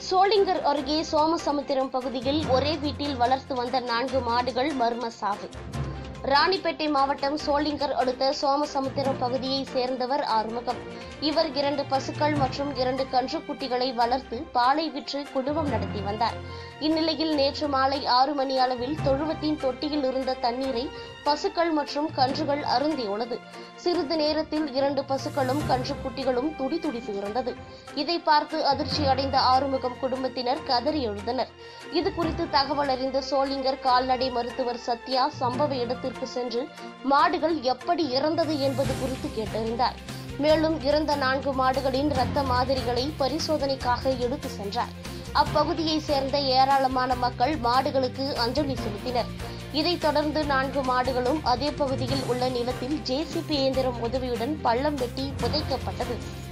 சோளிங்கர் அருகே சோமசமுத்திரம் பகுதியில் ஒரே வீட்டில் வளர்த்து வந்த நான்கு மாடுகள் மர்ம சாவு ராணிப்பேட்டை மாவட்டம் சோளிங்கர் அடுத்த சோமசமுத்திரம் பகுதியைச் சேர்ந்தவர் ஆறுமுகம் இவர் இரண்டு பசுக்கள் மற்றும் இரண்டு கன்றுக்குட்டிகளை வளர்த்து பாலை விற்று குடும்பம் நடத்தி வந்தார் இந்நிலையில் நேற்று மாலை ஆறு மணி அளவில் தொழுவத்தின் தொட்டியில் இருந்த தண்ணீரை பசுக்கள் மற்றும் கன்றுகள் அருந்தியுள்ளது சிறிது நேரத்தில் இரண்டு பசுக்களும் கன்றுக்குட்டிகளும் துடி துடித்து இருந்தது இதை பார்த்து அதிர்ச்சி அடைந்த ஆறுமுகம் குடும்பத்தினர் கதறி எழுந்தனர் இது குறித்து தகவல் அறிந்த சோளிங்கர் கால்நடை மருத்துவர் சத்யா சம்பவ இடத்திற்கு சென்று மாடுகள் எப்படி இறந்தது என்பது குறித்து கேட்டறிந்தார் மேலும் இறந்த நான்கு மாடுகளின் இரத்த மாதிரிகளை பரிசோதனைக்காக எடுத்து சென்றார் அப்பகுதியைச் சேர்ந்த ஏராளமான மக்கள் மாடுகளுக்கு அஞ்சலி செலுத்தினர் இதைத் தொடர்ந்து நான்கு மாடுகளும் அதே பகுதியில் உள்ள நிலத்தில் ஜேசிபி இயந்திரம் உதவியுடன் பள்ளம் வெட்டி புதைக்கப்பட்டது